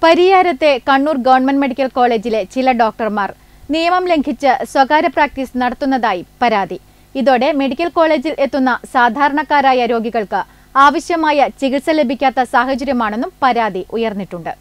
പരിയാരത്തെ Kannur government medical കോളേജിലെ ചില ഡോക്ടർമാർ നിയമം ലംഘിച്ച് സ്വകാര്യ പ്രാക്ടീസ് നടത്തുന്നതായി പരാതി ഇതോടെ മെഡിക്കൽ കോളേജിൽ എത്തുന്ന സാധാരണക്കാരായ രോഗികൾക്ക് ആവശ്യമായ ചികിത്സ ലഭിക്കാത്ത സാഹചര്യമാണെന്നും പരാതി ഉയർന്നിട്ടുണ്ട്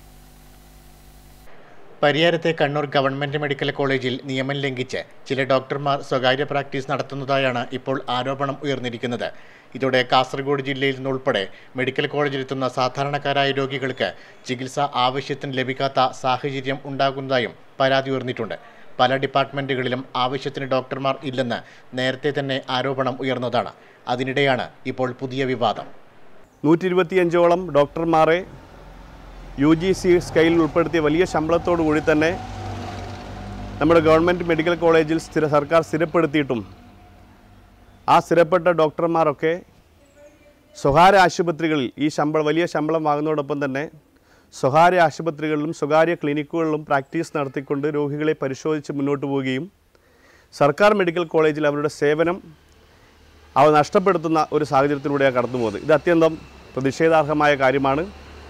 പരിയാരത്തെ കണ്ണൂർ ഗവൺമെന്റ് മെഡിക്കൽ കോളേജിൽ നിയമം ലംഘിച്ച് ചില ഡോക്ടർമാർ സ്വകാര്യ പ്രാക്ടീസ് നടത്തുന്നതായാണ് ഇപ്പോൾ ആരോപണം ഉയർന്നിരിക്കുന്നത് ഇതോടെ കാസർഗോഡ് ജില്ലയിൽ നിന്നുൾപ്പെടെ മെഡിക്കൽ കോളേജിലെത്തുന്ന സാധാരണക്കാരായ രോഗികൾക്ക് ചികിത്സ ആവശ്യത്തിന് ലഭിക്കാത്ത സാഹചര്യം ഉണ്ടാകുന്നതായും പരാതി ഉയർന്നിട്ടുണ്ട് പല ഡിപ്പാർട്ട്മെന്റുകളിലും ആവശ്യത്തിന് ഡോക്ടർമാർ ഇല്ലെന്ന് നേരത്തെ തന്നെ ആരോപണം ഉയർന്നതാണ് അതിനിടെയാണ് ഇപ്പോൾ പുതിയ വിവാദം നൂറ്റി ഇരുപത്തിയഞ്ചോളം ഡോക്ടർമാരെ യു ജി സി സ്കെയിലിൽ ഉൾപ്പെടുത്തിയ വലിയ ശമ്പളത്തോടു കൂടി തന്നെ നമ്മുടെ ഗവൺമെൻറ് മെഡിക്കൽ കോളേജിൽ സ്ഥിര സർക്കാർ സ്ഥിരപ്പെടുത്തിയിട്ടും ആ സ്ഥിരപ്പെട്ട ഡോക്ടർമാരൊക്കെ സ്വകാര്യ ആശുപത്രികളിൽ ഈ ശമ്പളം വലിയ ശമ്പളം വാങ്ങുന്നതോടൊപ്പം തന്നെ സ്വകാര്യ ആശുപത്രികളിലും സ്വകാര്യ ക്ലിനിക്കുകളിലും പ്രാക്ടീസ് നടത്തിക്കൊണ്ട് രോഗികളെ പരിശോധിച്ച് മുന്നോട്ട് പോവുകയും സർക്കാർ മെഡിക്കൽ കോളേജിൽ അവരുടെ സേവനം അവ നഷ്ടപ്പെടുത്തുന്ന ഒരു സാഹചര്യത്തിലൂടെയാണ് കടന്നു പോകുന്നത് ഇത് അത്യന്തം പ്രതിഷേധാർഹമായ കാര്യമാണ്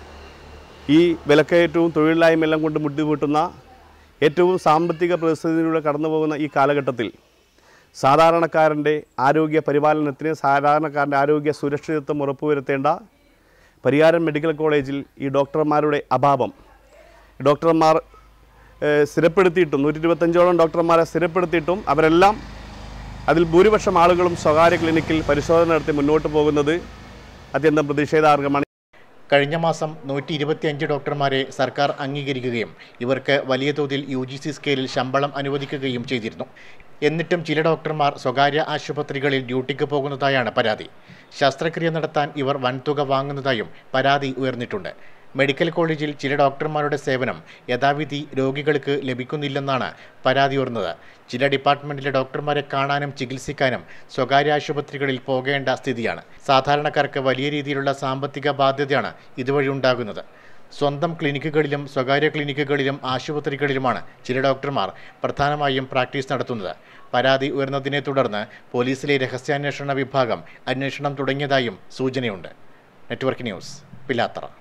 ഈ വിലക്കയറ്റവും തൊഴിലില്ലായ്മയെല്ലാം കൊണ്ട് ബുദ്ധിമുട്ടുന്ന ഏറ്റവും സാമ്പത്തിക പ്രതിസന്ധിയിലൂടെ കടന്നു പോകുന്ന ഈ കാലഘട്ടത്തിൽ സാധാരണക്കാരൻ്റെ ആരോഗ്യ പരിപാലനത്തിന് സാധാരണക്കാരൻ്റെ ആരോഗ്യ സുരക്ഷിതത്വം ഉറപ്പുവരുത്തേണ്ട പരിയാരം മെഡിക്കൽ കോളേജിൽ ഈ ഡോക്ടർമാരുടെ അഭാവം ഡോക്ടർമാർ ഏഹ്, സ്ഥിരപ്പെടുത്തിയിട്ടും നൂറ്റി ഇരുപത്തഞ്ചോളം ഡോക്ടർമാരെ സ്ഥിരപ്പെടുത്തിയിട്ടും അവരെല്ലാം അതിൽ ഭൂരിപക്ഷം ആളുകളും സ്വകാര്യ ക്ലിനിക്കിൽ പരിശോധന നടത്തി മുന്നോട്ട് പോകുന്നത് അത്യന്തം പ്രതിഷേധാർഹമാണ് കഴിഞ്ഞ മാസം നൂറ്റി ഇരുപത്തിയഞ്ച് ഡോക്ടർമാരെ സർക്കാർ അംഗീകരിക്കുകയും ഇവർക്ക് വലിയ തോതിൽ യു ജി സി സ്കെയിലിൽ ശമ്പളം അനുവദിക്കുകയും ചെയ്തിരുന്നു എന്നിട്ടും ചില ഡോക്ടർമാർ സ്വകാര്യ ആശുപത്രികളിൽ ഡ്യൂട്ടിക്ക് പോകുന്നതായാണ് പരാതി ശസ്ത്രക്രിയ നടത്താൻ ഇവർ വൻതുക വാങ്ങുന്നതായും പരാതി ഉയർന്നിട്ടുണ്ട് മെഡിക്കൽ കോളേജിൽ ചില ഡോക്ടർമാരുടെ സേവനം യഥാവിധി രോഗികൾക്ക് ലഭിക്കുന്നില്ലെന്നാണ് പരാതി ഉയർന്നത് ചില ഡിപ്പാർട്ട്മെന്റിലെ ഡോക്ടർമാരെ കാണാനും ചികിത്സിക്കാനും സ്വകാര്യ ആശുപത്രികളിൽ പോകേണ്ട സ്ഥിതിയാണ് സാധാരണക്കാർക്ക് വലിയ രീതിയിലുള്ള സാമ്പത്തിക ബാധ്യതയാണ് ഇതുവഴി ഉണ്ടാകുന്നത് സ്വന്തം ക്ലിനിക്കുകളിലും സ്വകാര്യ ക്ലിനിക്കുകളിലും ആശുപത്രികളിലുമാണ് ചില ഡോക്ടർമാർ പ്രധാനമായും പ്രാക്ടീസ് നടത്തുന്നത് പരാതി ഉയർന്നതിനെ തുടർന്ന് പോലീസിലെ രഹസ്യാന്വേഷണ വിഭാഗം അന്വേഷണം തുടങ്ങിയതായും സൂചനയുണ്ട് നെറ്റ്വർക്ക് ന്യൂസ് പിലാത്തറ